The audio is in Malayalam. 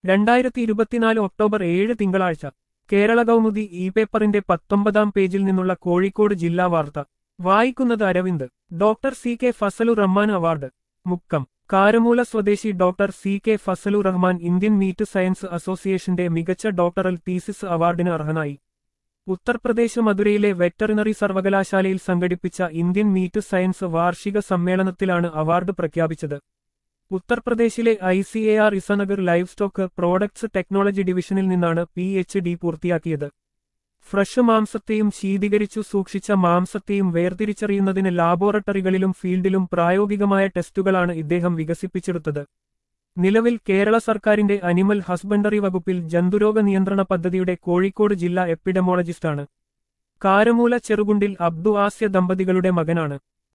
രണ്ടായിരത്തി ഇരുപത്തിനാല് ഒക്ടോബർ ഏഴ് തിങ്കളാഴ്ച കേരള കൗമുദി ഇ പേപ്പറിന്റെ പത്തൊമ്പതാം പേജിൽ നിന്നുള്ള കോഴിക്കോട് ജില്ലാ വാർത്ത വായിക്കുന്നത് Aravind doctor C K Fazalu Rahman award Mukkam Karamoola സ്വദേശി doctor C K Fazalu Rahman Indian meat science അസോസിയേഷന്റെ മികച്ച ഡോക്ടറൽ തീസിസ് അവാർഡിന് അർഹനായി ഉത്തർപ്രദേശ് മധുരയിലെ വെറ്ററിനറി സർവകലാശാലയിൽ സംഘടിപ്പിച്ച ഇന്ത്യൻ മീറ്റ് സയൻസ് വാർഷിക സമ്മേളനത്തിലാണ് അവാർഡ് പ്രഖ്യാപിച്ചത് ഉത്തർപ്രദേശിലെ I C A R Izatnagar livestock products technology ഡിവിഷനിൽ നിന്നാണ് പി എച്ച് ഡി പൂർത്തിയാക്കിയത് ഫ്രഷ് മാംസത്തെയും ശീതീകരിച്ചു സൂക്ഷിച്ച മാംസത്തെയും വേർതിരിച്ചറിയുന്നതിന് ലാബോറട്ടറികളിലും ഫീൽഡിലും പ്രായോഗികമായ ടെസ്റ്റുകളാണ് ഇദ്ദേഹം വികസിപ്പിച്ചെടുത്തത് നിലവിൽ കേരള സർക്കാരിന്റെ അനിമൽ ഹസ്ബൻഡറി വകുപ്പിൽ ജന്തുരോഗ നിയന്ത്രണ പദ്ധതിയുടെ കോഴിക്കോട് ജില്ലാ എപ്പിഡമോളജിസ്റ്റാണ് കാരമൂല ചെറുകുണ്ടിൽ അബ്ദു ആസ്യ ദമ്പതികളുടെ മകനാണ്